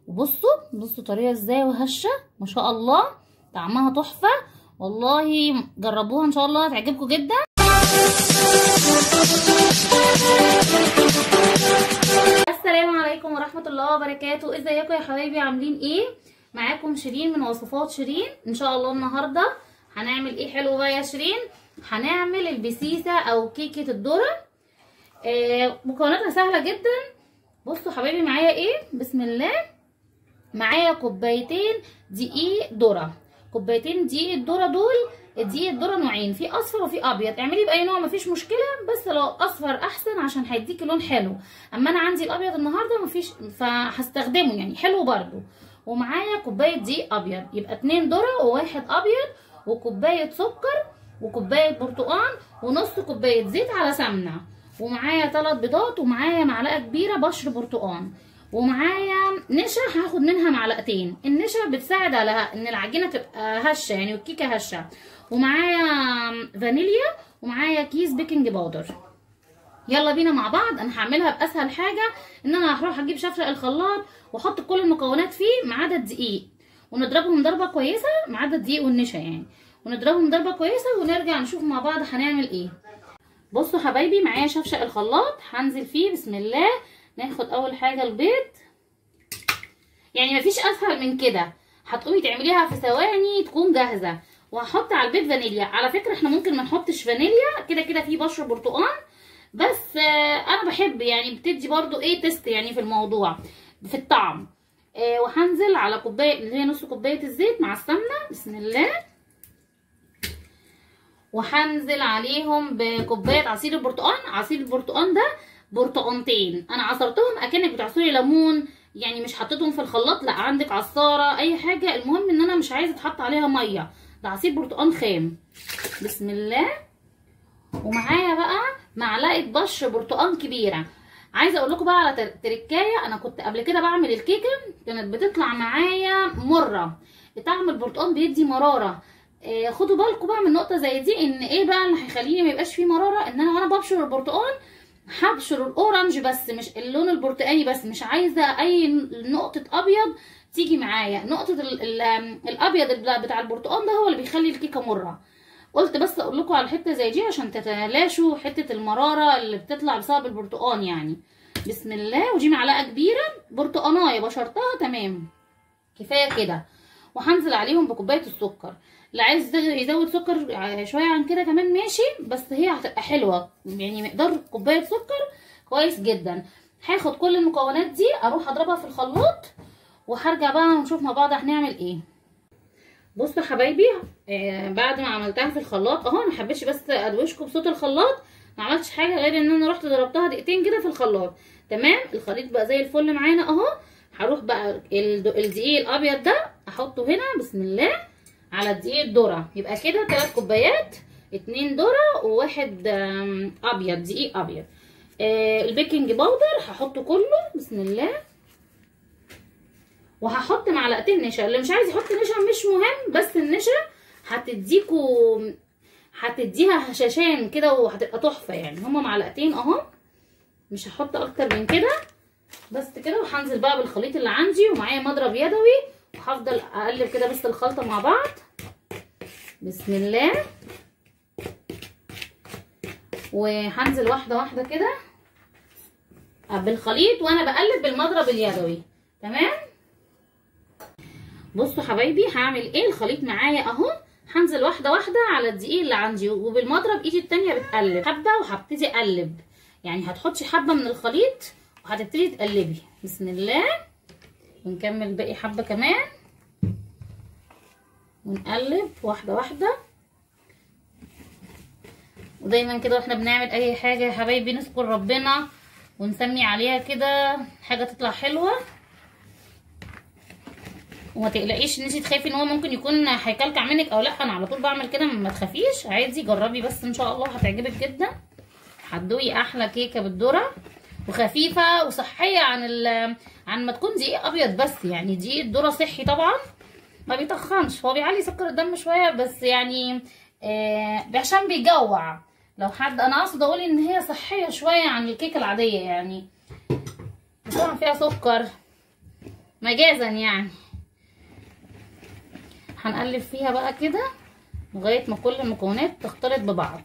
وبصوا بصوا طريه ازاي وهشه ما شاء الله طعمها تحفه والله جربوها ان شاء الله هتعجبكم جدا السلام عليكم ورحمه الله وبركاته ازيكم يا حبايبي عاملين ايه معاكم شيرين من وصفات شيرين ان شاء الله النهارده هنعمل ايه حلو بقى يا شيرين هنعمل البسيسه او كيكه الذره آه مكوناتها سهله جدا بصوا حبايبي معايا ايه بسم الله معايا كوبايتين دقيق ذره كوبايتين دقيق الذره دول دقيق الذره نوعين في اصفر وفي ابيض اعملي باي نوع مفيش مشكله بس لو اصفر احسن عشان هيديكي لون حلو اما انا عندي الابيض النهارده مفيش فهستخدمه يعني حلو برده ومعايا كوبايه دقيق ابيض يبقى اتنين ذره وواحد ابيض وكوبايه سكر وكوبايه برتقال ونص كوبايه زيت على سمنه ومعايا ثلاث بيضات ومعايا معلقه كبيره بشر برتقال ومعايا نشا هاخد منها معلقتين النشا بتساعد على ان العجينه تبقى هشه يعني والكيكه هشه ومعايا فانيليا ومعايا كيس بيكنج باودر يلا بينا مع بعض انا هعملها باسهل حاجه ان انا هروح اجيب شفرق الخلاط واحط كل المكونات فيه ما عدا الدقيق ونضربهم ضربه كويسه ما عدا الدقيق والنشا يعني ونضربهم ضربه كويسه ونرجع نشوف مع بعض هنعمل ايه بصوا حبايبي معايا شفشق الخلاط هنزل فيه بسم الله ناخد اول حاجه البيض يعني مفيش اسهل من كده هتقومي تعمليها في ثواني تكون جاهزه وهحط على البيض فانيليا على فكره احنا ممكن ما نحطش فانيليا كده كده في بشر برتقال بس آه انا بحب يعني بتدي برضو ايه تيست يعني في الموضوع في الطعم آه وهنزل على كوبايه اللي هي نص كوبايه الزيت مع السمنه بسم الله وهنزل عليهم بكوبايه عصير البرتقال عصير البرتقال ده برتقانتين انا عصرتهم اكنك بتعصري ليمون يعني مش حطيتهم في الخلاط لا عندك عصاره اي حاجه المهم ان انا مش عايزه تحط عليها ميه ده عصير برتقال خام بسم الله ومعايا بقى معلقه بشر برتقال كبيره عايزه اقول لكم بقى على تركايه انا كنت قبل كده بعمل الكيكه كانت بتطلع معايا مره طعم البرتقال بيدي مراره آه خدوا بالكم بقى من نقطه زي دي ان ايه بقى اللي هيخليني ما يبقاش فيه مراره ان انا وانا ببشر البرتقال هبشر الاورنج بس مش اللون البرتقالي بس مش عايزه اي نقطه ابيض تيجي معايا نقطه ال ال الابيض بتاع البرتقال ده هو اللي بيخلي الكيكه مره قلت بس اقول لكم على حته زي دي عشان تتلاشوا حته المراره اللي بتطلع بسبب البرتقال يعني بسم الله ودي معلقه كبيره برتقانايه بشرتها تمام كفايه كده وهنزل عليهم بكوبايه السكر اللي عايز يزود سكر شويه عن كده كمان ماشي بس هي هتبقى حلوه يعني مقدار كوبايه سكر كويس جدا هاخد كل المكونات دي اروح اضربها في الخلاط وهرجع بقى ونشوف مع بعض هنعمل ايه بصوا حبايبي آه بعد ما عملتها في الخلاط اهو ما حبيتش بس ادوشكم بصوت الخلاط ما عملتش حاجه غير ان انا رحت ضربتها دقيقتين كده في الخلاط تمام الخليط بقى زي الفل معانا اهو هروح بقى الدقيق الابيض ده احطه هنا بسم الله على دقيق الذره يبقى كده 3 كوبايات اتنين ذره وواحد ابيض دقيق ابيض آه البيكنج باودر هحطه كله بسم الله وهحط معلقتين نشا اللي مش عايز يحط نشا مش مهم بس النشا هتديكوا هتديها هشاشان كده وهتبقى تحفه يعني هما معلقتين اهو مش هحط اكتر من كده بس كده وهنزل بقى بالخليط اللي عندي ومعايا مضرب يدوي وهفضل اقلب كده بس الخلطه مع بعض بسم الله وهنزل واحده واحده كده بالخليط وانا بقلب بالمضرب اليدوي تمام بصوا حبايبي هعمل ايه الخليط معايا اهو هنزل واحده واحده على الدقيق اللي عندي وبالمضرب ايدي التانية بتقلب حبه وهبتدي اقلب يعني هتحطي حبه من الخليط وهتبتدي تقلبي بسم الله ونكمل باقي حبه كمان ونقلب واحده واحده ودايما كده واحنا بنعمل اي حاجه يا حبايبي نذكر ربنا ونسمي عليها كده حاجه تطلع حلوه وما تقلقيش ان انت تخافي ان هو ممكن يكون هيكلكع منك او لا انا على طول بعمل كده ما تخافيش عادي جربي بس ان شاء الله هتعجبك جدا هتدوقي احلى كيكه بالذره وخفيفه وصحيه عن عن ما تكون دقيق ابيض بس يعني دقيق الذره صحي طبعا ما بيتخنش هو بيعلي سكر الدم شويه بس يعني آه عشان بيجوع لو حد انا اقصد اقول ان هي صحيه شويه عن الكيكه العاديه يعني طبعا فيها سكر مجازا يعني هنقلب فيها بقى كده لغايه ما كل المكونات تختلط ببعض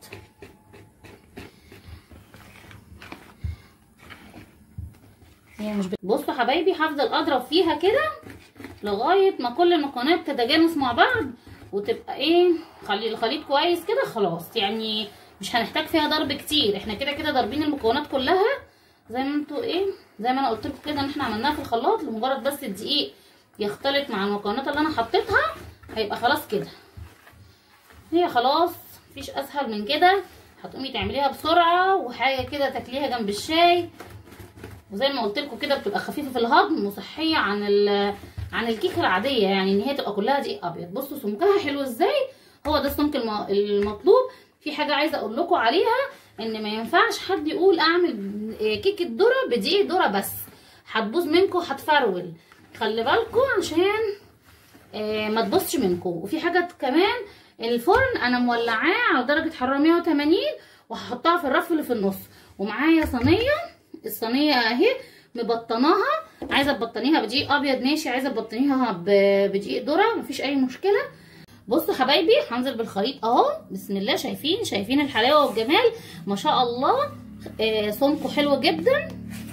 هي مش بت... بصوا حبايبي هفضل اضرب فيها كده لغايه ما كل المكونات تتجانس مع بعض وتبقى ايه خلي الخليط كويس كده خلاص يعني مش هنحتاج فيها ضرب كتير احنا كده كده ضاربين المكونات كلها زي ما انتوا ايه زي ما انا قلت لكم كده ان احنا عملناها في الخلاط لمجرد بس الدقيق يختلط مع المكونات اللي انا حطيتها هيبقى خلاص كده هي خلاص مفيش اسهل من كده هتقومي تعمليها بسرعه وحاجه كده تاكليها جنب الشاي وزي ما قلت لكم كده بتبقى خفيفه في الهضم وصحيه عن عن الكيكه العاديه يعني ان هي تبقى كلها دقيق ابيض بصوا سمكها حلو ازاي هو ده السمك المطلوب في حاجه عايزه اقول لكم عليها ان ما ينفعش حد يقول اعمل كيكه ذره بدقيق ذره بس هتبوظ منكم هتفرول خلي بالكم عشان ما تبوظش منكم وفي حاجه كمان الفرن انا مولعاه على درجه حراره 180 وهحطها في الرف اللي في النص ومعايا صينيه الصينيه اهي مبطناها عايزه تبطنيها بدقيق ابيض ماشي عايزه تبطنيها بدقيق ذره مفيش اي مشكله بصوا حبايبي هنزل بالخليط اهو بسم الله شايفين شايفين الحلاوه والجمال ما شاء الله آه سمكه حلو جدا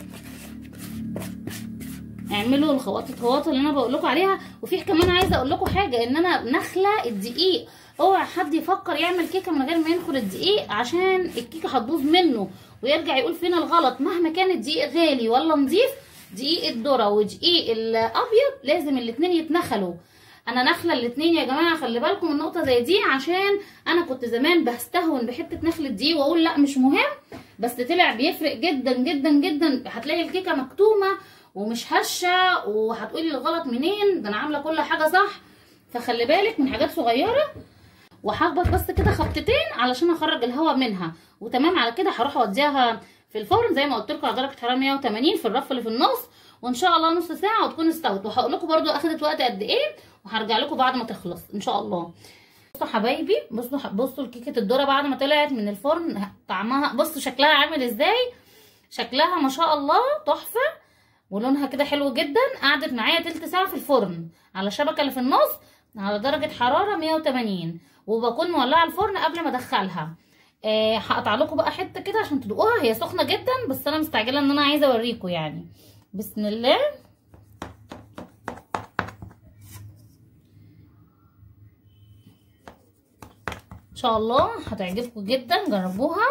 اعملوا الخطوات اللي انا بقول لكم عليها وفي كمان عايزه اقول لكم حاجه ان انا نخله الدقيق اوعى حد يفكر يعمل كيكه من غير ما ينخل الدقيق عشان الكيكه هتبوظ منه ويرجع يقول فين الغلط مهما كان الدقيق غالي ولا نظيف دقيق الذره ودقيق الابيض لازم الاتنين يتنخلوا انا نخله الاتنين يا جماعه خلي بالكم من نقطه زي دي عشان انا كنت زمان بستهون بحته نخل الدقيق واقول لا مش مهم بس طلع بيفرق جدا جدا جدا هتلاقي الكيكه مكتومه ومش هشه وهتقولي الغلط منين ده انا عامله كل حاجه صح فخلي بالك من حاجات صغيره وهخبط بس كده خبطتين علشان اخرج الهواء منها وتمام على كده هروح اوديها في الفرن زي ما قلت لكم على درجه حراره 180 في الرف اللي في النص وان شاء الله نص ساعه وتكون استوت وهقول لكم برده اخدت وقت قد ايه وهرجع لكم بعد ما تخلص ان شاء الله بصوا حبايبي بصوا بصوا الكيكه الذره بعد ما طلعت من الفرن طعمها بصوا شكلها عامل ازاي شكلها ما شاء الله تحفه ولونها كده حلو جدا قعدت معايا تلت ساعه في الفرن على الشبكه اللي في النص على درجه حراره 180 وبكون مولعه الفرن قبل ما ادخلها آه هقطع لكم بقى حته كده عشان تدوقوها هي سخنه جدا بس انا مستعجله ان انا عايزه اوريكم يعني بسم الله ان شاء الله هتعجبكم جدا جربوها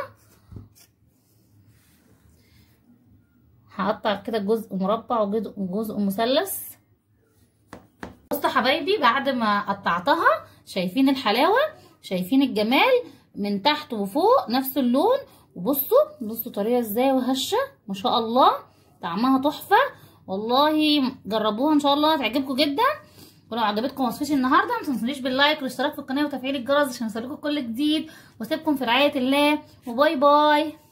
هقطع كده جزء مربع وجزء جزء مثلث بصوا حبايبي بعد ما قطعتها شايفين الحلاوه شايفين الجمال من تحت وفوق نفس اللون وبصوا بصوا طريه ازاي وهشه ما شاء الله طعمها تحفه والله جربوها ان شاء الله هتعجبكم جدا ولو عجبتكم وصفتي النهارده ما تنسونيش باللايك والاشتراك في القناه وتفعيل الجرس عشان يوصلكم كل جديد واسيبكم في رعايه الله وباي باي